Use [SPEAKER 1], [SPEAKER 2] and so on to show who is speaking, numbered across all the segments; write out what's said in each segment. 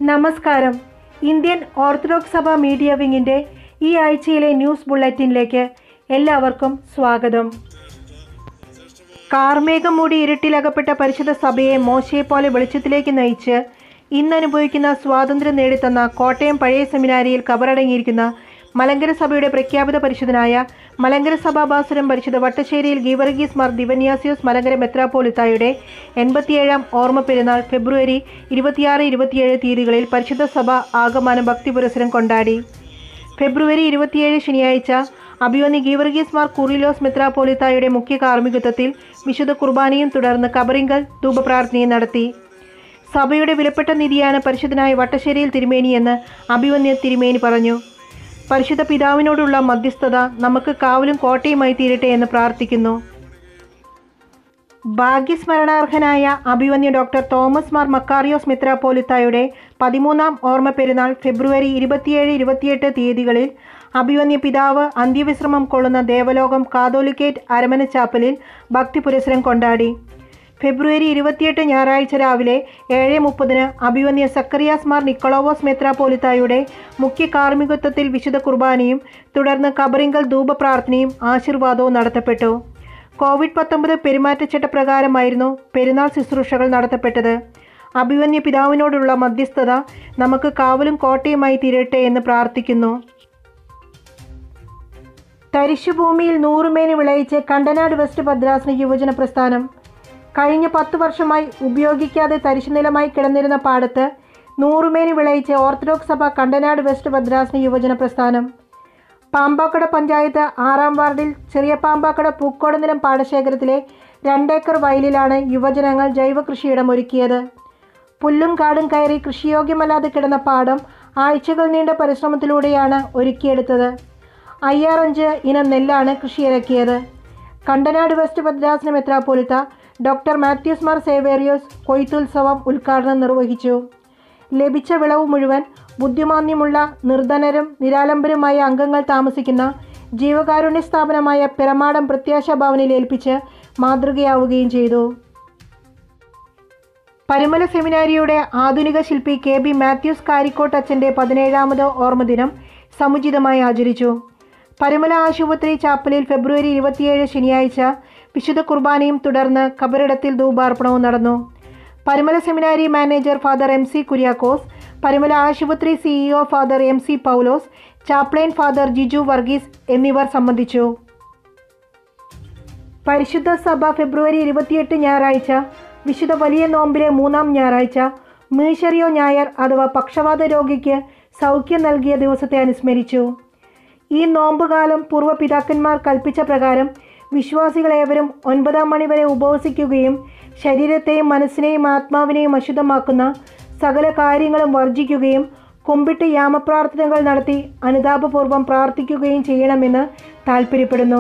[SPEAKER 1] നമസ്കാരം Indian orthodox സഭ media വിങ്ങിൻ്റെ ഈ ആഴ്ചയിലെ ന്യൂസ് ബുള്ളറ്റിനിലേക്ക് എല്ലാവർക്കും സ്വാഗതം കാർമേഘം മൂടി ഇരുട്ടിലകപ്പെട്ട പരിശുദ്ധ സഭയെ മോശയെ പോലെ വെളിച്ചത്തിലേക്ക് നയിച്ച് ഇന്ന് അനുഭവിക്കുന്ന സ്വാതന്ത്ര്യം നേടിത്തന്ന കോട്ടയം പഴയ സെമിനാരിയിൽ കബറടങ്ങിയിരിക്കുന്ന മലങ്കര സഭയുടെ പ്രഖ്യാപിത പരിശുദ്ധനായ മലങ്കര സഭാഭാസുരം പരിശുദ്ധ വട്ടശ്ശേരിയിൽ ഗീവർഗീസ് മാർ ദിവന്യാസിയോസ് മലങ്കര മെത്രാപ്പോലിത്തായുടെ എൺപത്തിയേഴാം ഓർമ്മ പെരുന്നാൾ ഫെബ്രുവരി ഇരുപത്തിയാറ് ഇരുപത്തിയേഴ് തീയതികളിൽ പരിശുദ്ധ സഭ ആഗമനം ഭക്തി പുരസ്സരം കൊണ്ടാടി ഫെബ്രുവരി ഇരുപത്തിയേഴ് ശനിയാഴ്ച അഭിവന്നി ഗീവർഗീസ് മാർ കുറിലോസ് മെത്രാപ്പോലിത്തായുടെ മുഖ്യ കാർമ്മികത്വത്തിൽ വിശുദ്ധ കുർബാനയും തുടർന്ന് കബറിങ്കൽ ധൂപപ്രാർത്ഥനയും നടത്തി സഭയുടെ വിലപ്പെട്ട നിധിയാണ് പരിശുദ്ധനായ വട്ടശ്ശേരിയിൽ തിരുമേനിയെന്ന് അഭിവന്യ തിരുമേനി പറഞ്ഞു പരിശുദ്ധ പിതാവിനോടുള്ള മധ്യസ്ഥത നമുക്ക് കാവലും കോട്ടയുമായി തീരട്ടെ എന്ന് പ്രാർത്ഥിക്കുന്നു ഭാഗ്യസ്മരണാർഹനായ അഭിവന്യ ഡോക്ടർ തോമസ് മാർ മക്കാറിയോസ് മിത്രാപ്പോലിത്തായുടെ പതിമൂന്നാം ഓർമ്മ പെരുന്നാൾ ഫെബ്രുവരി ഇരുപത്തിയേഴ് ഇരുപത്തിയെട്ട് തീയതികളിൽ അഭിവന്യ പിതാവ് അന്ത്യവിശ്രമം കൊള്ളുന്ന ദേവലോകം കാതോലിക്കേറ്റ് അരമന ചാപ്പലിൽ ഭക്തി പുരസ്സരം കൊണ്ടാടി ഫെബ്രുവരി ഇരുപത്തിയെട്ട് ഞായറാഴ്ച രാവിലെ ഏഴ് മുപ്പതിന് അഭിവന്യ സക്കറിയാസ് മാർ നിക്കോളോവോസ് മെത്രാപ്പോലിത്തായുടെ മുഖ്യ കാർമ്മികത്വത്തിൽ വിശുദ്ധ കുർബാനയും തുടർന്ന് കബറിങ്കൽ ധൂപപ്രാർത്ഥനയും ആശീർവാദവും നടത്തപ്പെട്ടു കോവിഡ് പത്തൊമ്പത് പെരുമാറ്റച്ചട്ടപ്രകാരമായിരുന്നു പെരുന്നാൾ ശുശ്രൂഷകൾ നടത്തപ്പെട്ടത് അഭിവന്യ പിതാവിനോടുള്ള മധ്യസ്ഥത നമുക്ക് കാവലും കോട്ടയുമായി തീരട്ടെ എന്ന് പ്രാർത്ഥിക്കുന്നു തരിശുഭൂമിയിൽ നൂറുമേനി വിളയിച്ച് കണ്ടനാട് വെസ്റ്റ് ഭദ്രാസന യുവജന പ്രസ്ഥാനം കഴിഞ്ഞ പത്ത് വർഷമായി ഉപയോഗിക്കാതെ തരിശുനിലമായി കിടന്നിരുന്ന പാടത്ത് നൂറുമേനി വിളയിച്ച് ഓർത്തഡോക്സ് സഭ കണ്ടനാട് വെസ്റ്റ് ഭദ്രാസന യുവജന പ്രസ്ഥാനം പാമ്പാക്കട പഞ്ചായത്ത് ആറാം വാർഡിൽ ചെറിയ പാമ്പാക്കട പൂക്കോട് നിലം പാടശേഖരത്തിലെ രണ്ടേക്കർ വയലിലാണ് യുവജനങ്ങൾ ജൈവ കൃഷിയിടം ഒരുക്കിയത് പുല്ലും കാടും കയറി കൃഷിയോഗ്യമല്ലാതെ കിടന്ന പാടം ആഴ്ചകൾ നീണ്ട പരിശ്രമത്തിലൂടെയാണ് ഒരുക്കിയെടുത്തത് അയ്യാറഞ്ച് ഇനം നെല്ലാണ് കൃഷിയിറക്കിയത് കണ്ടനാട് വെസ്റ്റ് ഭദ്രാസന മെത്രാപ്പോലിത്ത ഡോക്ടർ മാത്യൂസ് മാർ സേവേറിയോസ് കൊയ്ത്തുത്സവം ഉദ്ഘാടനം നിർവഹിച്ചു ലഭിച്ച വിളവ് മുഴുവൻ ബുദ്ധിമാന്യമുള്ള നിർധനരും നിരാലംബരുമായ അംഗങ്ങൾ താമസിക്കുന്ന ജീവകാരുണ്യ സ്ഥാപനമായ പിറമാടം പ്രത്യാശ ഭവനിൽ ഏൽപ്പിച്ച് മാതൃകയാവുകയും ചെയ്തു പരിമല സെമിനാരിയുടെ ആധുനിക ശില്പി കെ ബി മാത്യൂസ് കാരിക്കോട്ട് അച്ഛൻ്റെ പതിനേഴാമത് ഓർമ്മദിനം സമുചിതമായി ആചരിച്ചു പരിമല ആശുപത്രി ചാപ്പലിൽ ഫെബ്രുവരി ഇരുപത്തിയേഴ് ശനിയാഴ്ച വിശുദ്ധ കുർബാനയും തുടർന്ന് കബറിടത്തിൽ ധൂപാർപ്പണവും നടന്നു Parumala seminary manager father M C Kuriakose Parumala ആശുപത്രി CEO father M C Paulose chaplain father Jiju Varghese എന്നിവർ സംബന്ധിച്ചു പരിശുദ്ധ സഭ ഫെബ്രുവരി ഇരുപത്തിയെട്ട് ഞായറാഴ്ച വിശുദ്ധ വലിയ നോമ്പിലെ മൂന്നാം ഞായറാഴ്ച മീഷറിയോ ഞായർ അഥവാ പക്ഷവാത രോഗിക്ക് സൗഖ്യം നൽകിയ ദിവസത്തെ അനുസ്മരിച്ചു ഈ നോമ്പുകാലം പൂർവ്വ പിതാക്കന്മാർ കൽപ്പിച്ച പ്രകാരം വിശ്വാസികളേവരും ഒൻപതാം മണി വരെ ഉപവസിക്കുകയും ശരീരത്തെയും മനസ്സിനെയും ആത്മാവിനെയും അശുദ്ധമാക്കുന്ന സകല കാര്യങ്ങളും വർജിക്കുകയും കുമ്പിട്ട് യാമപ്രാർത്ഥനകൾ നടത്തി അനുതാപപൂർവം പ്രാർത്ഥിക്കുകയും ചെയ്യണമെന്ന് താൽപ്പര്യപ്പെടുന്നു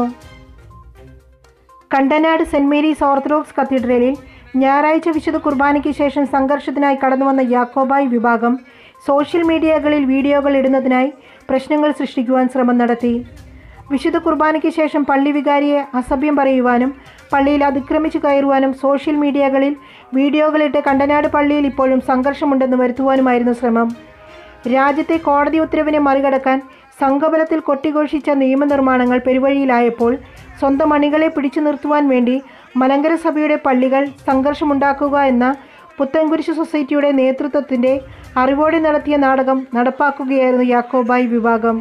[SPEAKER 1] കണ്ടനാട് സെൻറ് മേരീസ് ഓർത്തഡോക്സ് കത്തീഡ്രലിൽ ഞായറാഴ്ച വിശുദ്ധ കുർബാനയ്ക്ക് ശേഷം സംഘർഷത്തിനായി കടന്നുവന്ന യാക്കോബായ് വിഭാഗം സോഷ്യൽ മീഡിയകളിൽ വീഡിയോകൾ ഇടുന്നതിനായി പ്രശ്നങ്ങൾ സൃഷ്ടിക്കുവാൻ ശ്രമം നടത്തി വിശുദ്ധ കുർബാനയ്ക്ക് ശേഷം പള്ളി വികാരിയെ അസഭ്യം പറയുവാനും പള്ളിയിൽ അതിക്രമിച്ചു കയറുവാനും സോഷ്യൽ മീഡിയകളിൽ വീഡിയോകളിട്ട് കണ്ടനാട് പള്ളിയിൽ ഇപ്പോഴും സംഘർഷമുണ്ടെന്ന് വരുത്തുവാനുമായിരുന്നു ശ്രമം രാജ്യത്തെ കോടതി ഉത്തരവിനെ മറികടക്കാൻ സംഘബലത്തിൽ കൊട്ടിഘോഷിച്ച നിയമനിർമ്മാണങ്ങൾ പെരുവഴിയിലായപ്പോൾ സ്വന്തം അണികളെ പിടിച്ചു നിർത്തുവാൻ വേണ്ടി മലങ്കര സഭയുടെ പള്ളികൾ സംഘർഷമുണ്ടാക്കുക എന്ന പുത്തൻകുരിശ് സൊസൈറ്റിയുടെ നേതൃത്വത്തിൻ്റെ അറിവോടെ നടത്തിയ നാടകം നടപ്പാക്കുകയായിരുന്നു യാക്കോബായ് വിഭാഗം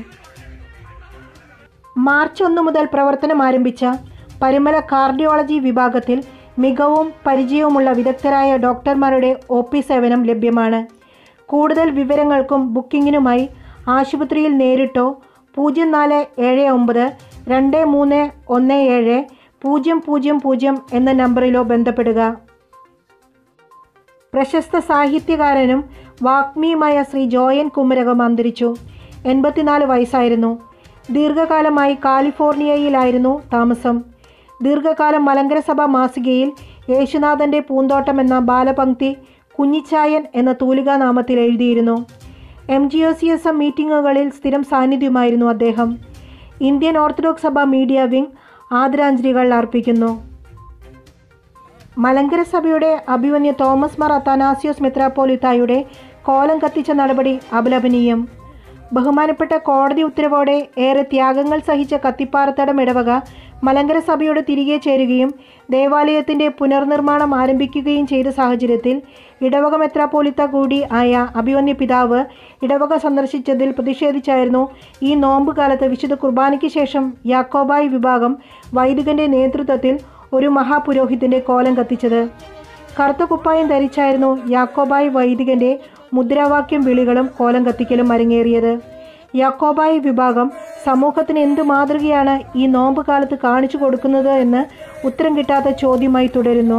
[SPEAKER 1] മാർച്ച് ഒന്ന് മുതൽ പ്രവർത്തനം ആരംഭിച്ച പരിമല കാർഡിയോളജി വിഭാഗത്തിൽ മികവും പരിചയവുമുള്ള വിദഗ്ധരായ ഡോക്ടർമാരുടെ ഒ പി സേവനം ലഭ്യമാണ് കൂടുതൽ വിവരങ്ങൾക്കും ബുക്കിങ്ങിനുമായി ആശുപത്രിയിൽ നേരിട്ടോ പൂജ്യം നാല് ഏഴ് ഒമ്പത് രണ്ട് മൂന്ന് ഒന്ന് ഏഴ് പൂജ്യം പൂജ്യം പൂജ്യം എന്ന നമ്പറിലോ ബന്ധപ്പെടുക പ്രശസ്ത സാഹിത്യകാരനും വാഗ്മിയുമായ ശ്രീ ജോയൻ കുമരകം അന്തരിച്ചു എൺപത്തിനാല് വയസ്സായിരുന്നു ദീർഘകാലമായി കാലിഫോർണിയയിലായിരുന്നു താമസം ദീർഘകാലം മലങ്കര സഭ മാസികയിൽ യേശുനാഥൻ്റെ പൂന്തോട്ടം എന്ന ബാലപംക്തി കുഞ്ഞിച്ചായൻ എന്ന തൂലികാനാമത്തിൽ എഴുതിയിരുന്നു M G O C S M മീറ്റിങ്ങുകളിൽ സ്ഥിരം സാന്നിധ്യമായിരുന്നു അദ്ദേഹം ഇന്ത്യൻ ഓർത്തഡോക്സ് സഭ മീഡിയ വിംഗ് ആദരാഞ്ജലികൾ അർപ്പിക്കുന്നു മലങ്കര സഭയുടെ അഭിവന്യ തോമസ് മാർ അത്താനാസിയോസ് മെത്രാപ്പോലിത്തായുടെ കോലം കത്തിച്ച നടപടി അപലപനീയം ബഹുമാനപ്പെട്ട കോടതി ഉത്തരവോടെ ഏറെ ത്യാഗങ്ങൾ സഹിച്ച കത്തിപ്പാറത്തടം ഇടവക മലങ്കര സഭയോട് തിരികെ ചേരുകയും ദേവാലയത്തിൻ്റെ പുനർനിർമ്മാണം ആരംഭിക്കുകയും ചെയ്ത സാഹചര്യത്തിൽ ഇടവക മെത്രാപ്പോലിത്ത കൂടി ആയ അഭിവന്യ പിതാവ് ഇടവക സന്ദർശിച്ചതിൽ പ്രതിഷേധിച്ചായിരുന്നു ഈ നോമ്പ് കാലത്ത് വിശുദ്ധ കുർബാനയ്ക്ക് ശേഷം യാക്കോബായി വിഭാഗം വൈദികന്റെ നേതൃത്വത്തിൽ ഒരു മഹാപുരോഹിതന്റെ കോലം കത്തിച്ചത് കറുത്ത കുപ്പായം ധരിച്ചായിരുന്നു യാക്കോബായി വൈദികന്റെ മുദ്രാവാക്യം വിളികളും കോലം കത്തിക്കലും അരങ്ങേറിയത് യാക്കോബായി വിഭാഗം സമൂഹത്തിന് എന്ത് മാതൃകയാണ് ഈ നോമ്പ് കാലത്ത് കാണിച്ചു കൊടുക്കുന്നത് എന്ന് ഉത്തരം കിട്ടാത്ത ചോദ്യമായി തുടരുന്നു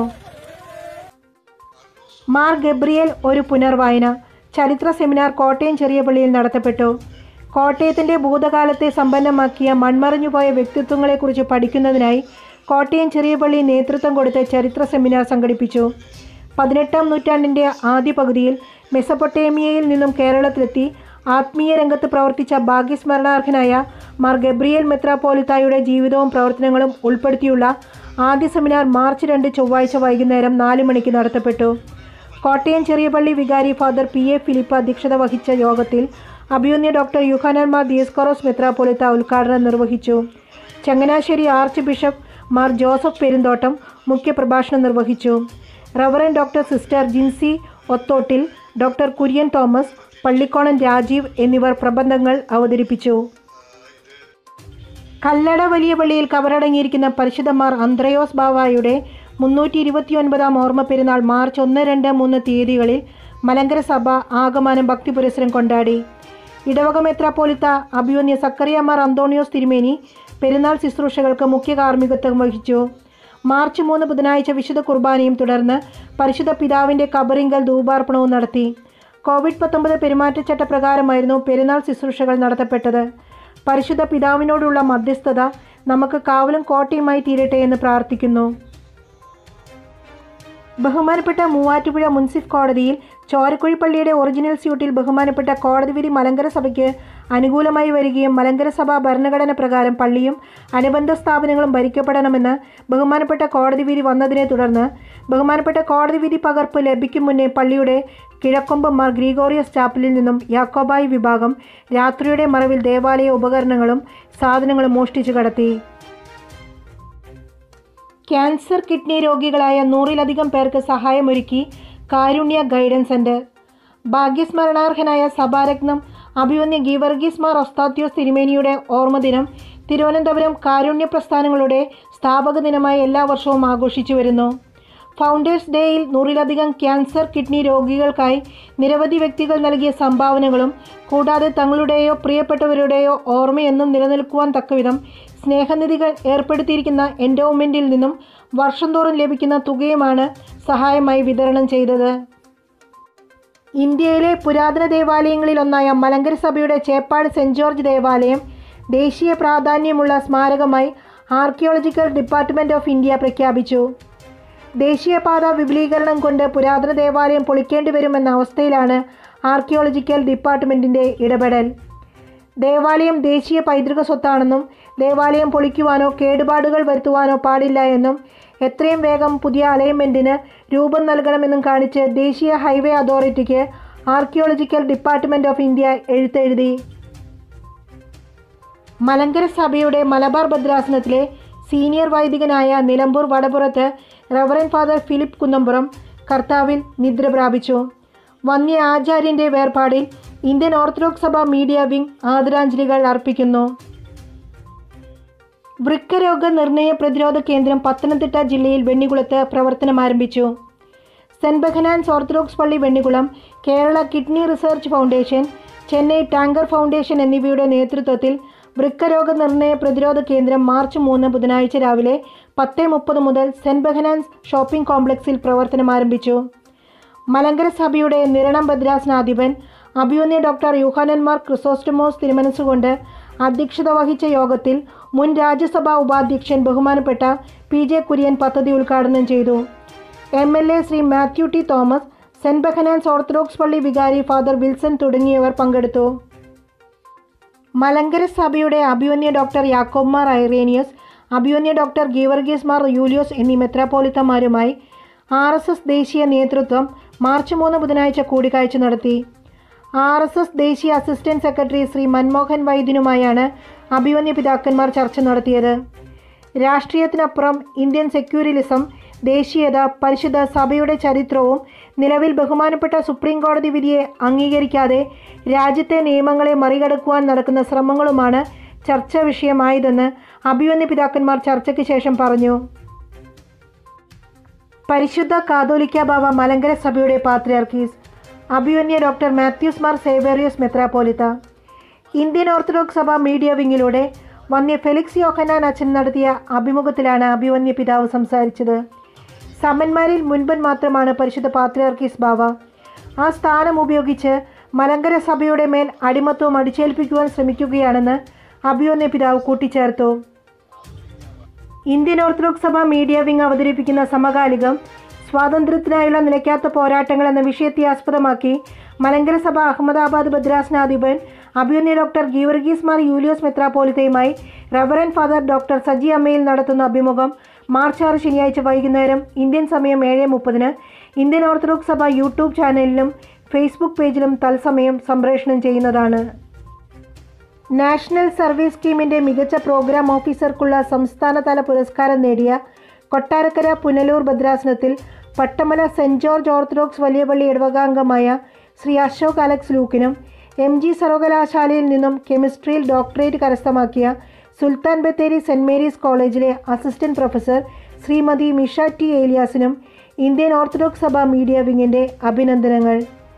[SPEAKER 1] മാർ ഗബ്രിയേൽ ഒരു പുനർവായന ചരിത്ര സെമിനാർ കോട്ടയം ചെറിയ പള്ളിയിൽ നടത്തപ്പെട്ടു കോട്ടയത്തിൻ്റെ ഭൂതകാലത്തെ സമ്പന്നമാക്കിയ മൺമറഞ്ഞുപോയ വ്യക്തിത്വങ്ങളെക്കുറിച്ച് പഠിക്കുന്നതിനായി കോട്ടയം ചെറിയ പള്ളി നേതൃത്വം കൊടുത്ത് ചരിത്ര സെമിനാർ സംഘടിപ്പിച്ചു പതിനെട്ടാം നൂറ്റാണ്ടിൻ്റെ ആദ്യ പകുതിയിൽ മെസപ്പൊട്ടേമിയയിൽ നിന്നും കേരളത്തിലെത്തി ആത്മീയ രംഗത്ത് പ്രവർത്തിച്ച ഭാഗ്യസ്മരണാർഹനായ മാർ ഗബ്രിയേൽ മെത്രാപ്പോലിത്തായുടെ ജീവിതവും പ്രവർത്തനങ്ങളും ഉൾപ്പെടുത്തിയുള്ള ആദ്യ സെമിനാർ മാർച്ച് രണ്ട് ചൊവ്വാഴ്ച വൈകുന്നേരം നാല് മണിക്ക് നടത്തപ്പെട്ടു കോട്ടയം ചെറിയപള്ളി വികാരി ഫാദർ പി എ ഫിലിപ്പ് അധ്യക്ഷത വഹിച്ച യോഗത്തിൽ അഭിയുന്യ ഡോക്ടർ യുഹാനൻ മാർ ദിയസ്കോറോസ് മെത്രാപ്പോലിത്ത ഉദ്ഘാടനം നിർവഹിച്ചു Changanassery archbishop Mar Joseph Perumthottam മുഖ്യപ്രഭാഷണം നിർവഹിച്ചു reverend doctor sister Jincy Othottil doctor Kurian Thomas Pallikonan Rajeev എന്നിവർ പ്രബന്ധങ്ങൾ അവതരിപ്പിച്ചു കല്ലട വലിയ പള്ളിയിൽ കവറടങ്ങിയിരിക്കുന്ന പരിശുദ്ധമാർ അന്ത്രയോസ് ബാവായുടെ മുന്നൂറ്റി ഇരുപത്തിയൊൻപതാം ഓർമ്മ പെരുന്നാൾ മാർച്ച് ഒന്ന് രണ്ട് മൂന്ന് തീയതികളിൽ മലങ്കര സഭ ആഗമനം ഭക്തി പുരസ്സരം കൊണ്ടാടി ഇടവക മെത്രാപ്പോലിത്ത അഭിയോന്യ സക്കറിയമാർ അന്തോണിയോസ് തിരുമേനി പെരുന്നാൾ ശുശ്രൂഷകൾക്ക് മുഖ്യ കാർമ്മികത്വം വഹിച്ചു മാർച്ച് മൂന്ന് ബുധനാഴ്ച വിശുദ്ധ കുർബാനയും തുടർന്ന് പരിശുദ്ധ പിതാവിൻ്റെ കബറിങ്കൽ ധൂപാർപ്പണവും നടത്തി കോവിഡ് പത്തൊമ്പത് പെരുമാറ്റച്ചട്ട പ്രകാരമായിരുന്നു പെരുന്നാൾ ശുശ്രൂഷകൾ നടത്തപ്പെട്ടത് പരിശുദ്ധ പിതാവിനോടുള്ള മധ്യസ്ഥത നമുക്ക് കാവലും കോട്ടയുമായി തീരട്ടെ എന്ന് പ്രാർത്ഥിക്കുന്നു ബഹുമാനപ്പെട്ട മൂവാറ്റുപുഴ മുൻസിഫ് കോടതിയിൽ ചോരക്കുഴി പള്ളിയുടെ ഒറിജിനൽ സ്യൂട്ടിൽ ബഹുമാനപ്പെട്ട കോടതി വിധി മലങ്കര സഭയ്ക്ക് അനുകൂലമായി വരികയും മലങ്കര സഭ ഭരണഘടന പ്രകാരം പള്ളിയും അനുബന്ധ സ്ഥാപനങ്ങളും ഭരിക്കപ്പെടണമെന്ന് ബഹുമാനപ്പെട്ട കോടതി വിധി വന്നതിനെ തുടർന്ന് ബഹുമാനപ്പെട്ട കോടതി വിധി പകർപ്പ് ലഭിക്കും മുന്നേ പള്ളിയുടെ കിഴക്കൊമ്പ് മാർ ഗ്രീഗോറിയസ് ചാപ്പലിൽ നിന്നും യാക്കോബായി വിഭാഗം രാത്രിയുടെ മറവിൽ ദേവാലയ ഉപകരണങ്ങളും സാധനങ്ങളും മോഷ്ടിച്ചു കടത്തി ക്യാൻസർ കിഡ്നി രോഗികളായ നൂറിലധികം പേർക്ക് സഹായമൊരുക്കി കാരുണ്യ ഗൈഡൻസ് സെൻറ്റർ ഭാഗ്യസ്മരണാർഹനായ സഭാരത്നം അഭിവന്യ ഗീവർഗീസ് മാർ ഒസ്താത്യോസ് തിരുമേനിയുടെ ഓർമ്മദിനം തിരുവനന്തപുരം കാരുണ്യ പ്രസ്ഥാനങ്ങളുടെ സ്ഥാപക ദിനമായി എല്ലാ വർഷവും ആഘോഷിച്ചു വരുന്നു ഫൗണ്ടേഴ്സ് ഡേയിൽ നൂറിലധികം ക്യാൻസർ കിഡ്നി രോഗികൾക്കായി നിരവധി വ്യക്തികൾ നൽകിയ സംഭാവനകളും കൂടാതെ തങ്ങളുടെയോ പ്രിയപ്പെട്ടവരുടെയോ ഓർമ്മയെന്നും നിലനിൽക്കുവാൻ തക്കവിധം സ്നേഹനിധികൾ ഏർപ്പെടുത്തിയിരിക്കുന്ന എൻഡോമെൻറ്റിൽ നിന്നും വർഷം തോറും ലഭിക്കുന്ന തുകയുമാണ് സഹായമായി വിതരണം ചെയ്തത് ഇന്ത്യയിലെ പുരാതന ദേവാലയങ്ങളിലൊന്നായ മലങ്കര സഭയുടെ ചേപ്പാട് സെൻറ് ജോർജ് ദേവാലയം ദേശീയ പ്രാധാന്യമുള്ള സ്മാരകമായി ആർക്കിയോളജിക്കൽ ഡിപ്പാർട്ട്മെൻറ്റ് ഓഫ് ഇന്ത്യ പ്രഖ്യാപിച്ചു ദേശീയപാത വിപുലീകരണം കൊണ്ട് പുരാതന ദേവാലയം പൊളിക്കേണ്ടി വരുമെന്ന അവസ്ഥയിലാണ് ആർക്കിയോളജിക്കൽ ഡിപ്പാർട്ട്മെൻറ്റിൻ്റെ ഇടപെടൽ ദേവാലയം ദേശീയ പൈതൃക സ്വത്താണെന്നും ദേവാലയം പൊളിക്കുവാനോ കേടുപാടുകൾ വരുത്തുവാനോ പാടില്ല എന്നും എത്രയും വേഗം പുതിയ അലൈൻമെൻറ്റിന് രൂപം നൽകണമെന്നും കാണിച്ച് ദേശീയ ഹൈവേ അതോറിറ്റിക്ക് ആർക്കിയോളജിക്കൽ ഡിപ്പാർട്ട്മെൻറ്റ് ഓഫ് ഇന്ത്യ എഴുത്തെഴുതി മലങ്കര സഭയുടെ മലബാർ ഭദ്രാസനത്തിലെ സീനിയർ വൈദികനായ നിലമ്പൂർ വടപുറത്ത് റവറൻ ഫാദർ ഫിലിപ്പ് കുന്നമ്പുറം കർത്താവിൽ നിദ്ര പ്രാപിച്ചു വന്യ ആചാര്യൻ്റെ വേർപാടിൽ ഇന്ത്യൻ ഓർത്തഡോക്സ് സഭ മീഡിയ വിംഗ് ആദരാഞ്ജലികൾ അർപ്പിക്കുന്നു വൃക്കരോഗ നിർണയ പ്രതിരോധ കേന്ദ്രം പത്തനംതിട്ട ജില്ലയിൽ വെണ്ണിക്കുളത്ത് പ്രവർത്തനം ആരംഭിച്ചു സെൻറ്റ് ബെഹനാൻസ് ഓർത്തഡോക്സ് പള്ളി Vennikulam Kerala kidney research foundation Chennai tanker foundation എന്നിവയുടെ നേതൃത്വത്തിൽ വൃക്കരോഗ നിർണയ പ്രതിരോധ കേന്ദ്രം മാർച്ച് മൂന്ന് ബുധനാഴ്ച രാവിലെ പത്ത് മുപ്പത് മുതൽ സെൻറ്റ് ബെഹനാൻസ് ഷോപ്പിംഗ് കോംപ്ലക്സിൽ പ്രവർത്തനം ആരംഭിച്ചു മലങ്കര സഭയുടെ നിരണം ഭദ്രാസനാധിപൻ അഭിയുന്യ ഡോക്ടർ യുഹാനന്മാർ ക്രിസോസ്റ്റമോസ് തിരുമനസ്സുകൊണ്ട് അധ്യക്ഷത വഹിച്ച യോഗത്തിൽ മുൻ രാജ്യസഭാ ഉപാധ്യക്ഷൻ ബഹുമാനപ്പെട്ട പി ജെ കുര്യൻ പദ്ധതി ഉദ്ഘാടനം ചെയ്തു M L A Shri Mathew T Thomas saint Behnan's orthodox പള്ളി വികാരി ഫാദർ വിൽസൺ തുടങ്ങിയവർ പങ്കെടുത്തു മലങ്കര സഭയുടെ അഭിവന്യ ഡോക്ടർ യാക്കോബ്മാർ ഐറേനിയസ് അഭിവന്യ ഡോക്ടർ ഗീവർഗീസ് മാർ യൂലിയോസ് എന്നീ മെത്രാപ്പോലിത്തമാരുമായി ആർ എസ് എസ് ദേശീയ നേതൃത്വം മാർച്ച് മൂന്ന് ബുധനാഴ്ച കൂടിക്കാഴ്ച നടത്തി ആർ എസ് എസ് ദേശീയ അസിസ്റ്റന്റ് സെക്രട്ടറി ശ്രീ മൻമോഹൻ വൈദ്യനുമായാണ് അഭിമന്യ പിതാക്കന്മാർ ചർച്ച നടത്തിയത് രാഷ്ട്രീയത്തിനപ്പുറം ഇന്ത്യൻ സെക്യൂരിലിസം ദേശീയത പരിശുദ്ധ സഭയുടെ ചരിത്രവും നിലവിൽ ബഹുമാനപ്പെട്ട സുപ്രീം കോടതി വിധിയെ അംഗീകരിക്കാതെ രാജ്യത്തെ നിയമങ്ങളെ മറികടക്കുവാൻ നടക്കുന്ന ശ്രമങ്ങളുമാണ് ചർച്ചാ വിഷയമായതെന്ന് അഭിമന്യ പിതാക്കന്മാർ ചർച്ചയ്ക്ക് ശേഷം പറഞ്ഞു പരിശുദ്ധ കാതോലിക്ക ബാവ മലങ്കര സഭയുടെ പാത്രിയാർക്കീസ് അഭിമന്യ ഡോക്ടർ മാത്യൂസ് മാർ സേവേറിയസ് മെത്രാപ്പോലിത്ത ഇന്ത്യൻ ഓർത്തഡോക്സ് സഭ മീഡിയ വിങ്ങിലൂടെ വന്യ ഫെലിക്സ് യോഹനാൻ അച്ഛൻ നടത്തിയ അഭിമുഖത്തിലാണ് അഭിമന്യ പിതാവ് സംസാരിച്ചത് സമന്മാരിൽ മുൻപൻ മാത്രമാണ് പരിശുദ്ധ പാത്രിയാർക്കീസ് ബാവ ആ സ്ഥാനം ഉപയോഗിച്ച് മലങ്കര സഭയുടെ മേൽ അടിമത്വം അടിച്ചേൽപ്പിക്കുവാൻ ശ്രമിക്കുകയാണെന്ന് അഭിമന്യ പിതാവ് കൂട്ടിച്ചേർത്തു ഇന്ത്യൻ ഓർത്തഡോക്സ് സഭ മീഡിയ വിങ് അവതരിപ്പിക്കുന്ന സമകാലികം സ്വാതന്ത്ര്യത്തിനായുള്ള നിലയ്ക്കാത്ത പോരാട്ടങ്ങൾ എന്ന വിഷയത്തെ ആസ്പദമാക്കി മലങ്കര സഭ അഹമ്മദാബാദ് ഭദ്രാസനാധിപൻ അഭിമന്യ ഡോക്ടർ ഗീവർഗീസ് മാർ യൂലിയോസ് മെത്രാപ്പോലിത്തയുമായി റവറൻ ഫാദർ ഡോക്ടർ സജി അമ്മയിൽ നടത്തുന്ന അഭിമുഖം മാർച്ച് ആറ് ശനിയാഴ്ച വൈകുന്നേരം ഇന്ത്യൻ സമയം ഏഴ് മുപ്പതിന് ഇന്ത്യൻ ഓർത്തഡോക്സ് സഭ യൂട്യൂബ് ചാനലിലും ഫേസ്ബുക്ക് പേജിലും തത്സമയം സംപ്രേഷണം ചെയ്യുന്നതാണ് നാഷണൽ സർവീസ് സ്കീമിൻ്റെ മികച്ച പ്രോഗ്രാം ഓഫീസർക്കുള്ള സംസ്ഥാനതല പുരസ്കാരം നേടിയ കൊട്ടാരക്കര പുനലൂർ ഭദ്രാസനത്തിൽ പട്ടമല സെൻറ് ജോർജ് ഓർത്തഡോക്സ് വലിയ പള്ളി ഇടവകാംഗമായ ശ്രീ അശോക് അലക്സ് ലൂക്കിനും എം ജി സർവകലാശാലയിൽ നിന്നും കെമിസ്ട്രിയിൽ ഡോക്ടറേറ്റ് കരസ്ഥമാക്കിയ സുൽത്താൻ ബത്തേരി സെൻറ് മേരീസ് കോളേജിലെ assistant professor Srimathi Misha T ഏലിയാസിനും ഇന്ത്യൻ ഓർത്തഡോക്സ് സഭ മീഡിയ വിങ്ങിൻ്റെ അഭിനന്ദനങ്ങൾ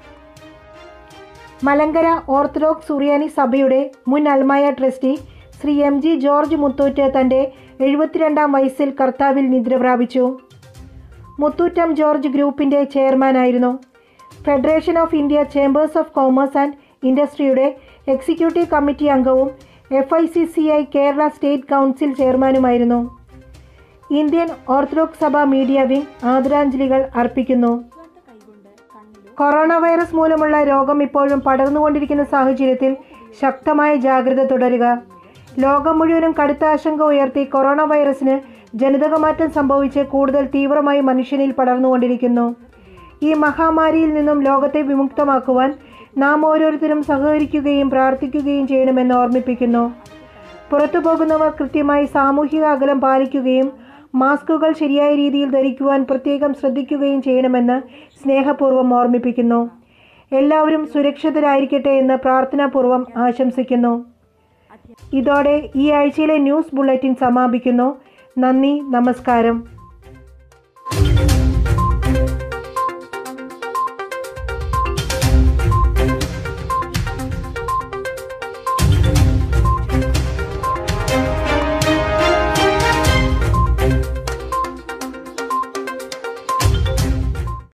[SPEAKER 1] മലങ്കര ഓർത്തഡോക്സ് സുറിയാനി സഭയുടെ മുൻ അൽമായ trustee Sri M G George Muthoot തൻ്റെ എഴുപത്തിരണ്ടാം വയസ്സിൽ കർത്താവിൽ നിദ്ര പ്രാപിച്ചു മുത്തൂറ്റം ജോർജ് ഗ്രൂപ്പിൻ്റെ ചെയർമാനായിരുന്നു federation of India chambers of commerce and ഇൻഡസ്ട്രിയുടെ എക്സിക്യൂട്ടീവ് കമ്മിറ്റി അംഗവും F I C C I Kerala state council ചെയർമാനുമായിരുന്നു ഇന്ത്യൻ ഓർത്തഡോക്സ് സഭ മീഡിയ വിംഗ് ആദരാഞ്ജലികൾ അർപ്പിക്കുന്നു കൊറോണ വൈറസ് മൂലമുള്ള രോഗം ഇപ്പോഴും പടർന്നുകൊണ്ടിരിക്കുന്ന സാഹചര്യത്തിൽ ശക്തമായ ജാഗ്രത തുടരുക ലോകം മുഴുവനും കടുത്ത ആശങ്ക ഉയർത്തി കൊറോണ വൈറസിന് ജനിതകമാറ്റം സംഭവിച്ച് കൂടുതൽ തീവ്രമായി മനുഷ്യനിൽ പടർന്നുകൊണ്ടിരിക്കുന്നു ഈ മഹാമാരിയിൽ നിന്നും ലോകത്തെ വിമുക്തമാക്കുവാൻ നാം ഓരോരുത്തരും സഹകരിക്കുകയും പ്രാർത്ഥിക്കുകയും ചെയ്യണമെന്ന് ഓർമ്മിപ്പിക്കുന്നു പുറത്തു പോകുന്നവർ കൃത്യമായി സാമൂഹിക അകലം പാലിക്കുകയും മാസ്കുകൾ ശരിയായ രീതിയിൽ ധരിക്കുവാൻ പ്രത്യേകം ശ്രദ്ധിക്കുകയും ചെയ്യണമെന്ന് സ്നേഹപൂർവ്വം ഓർമ്മിപ്പിക്കുന്നു എല്ലാവരും സുരക്ഷിതരായിരിക്കട്ടെ എന്ന് പ്രാർത്ഥനാപൂർവ്വം ആശംസിക്കുന്നു ഇതോടെ ഈ ആഴ്ചയിലെ ന്യൂസ് ബുള്ളറ്റിൻ സമാപിക്കുന്നു നന്ദി നമസ്കാരം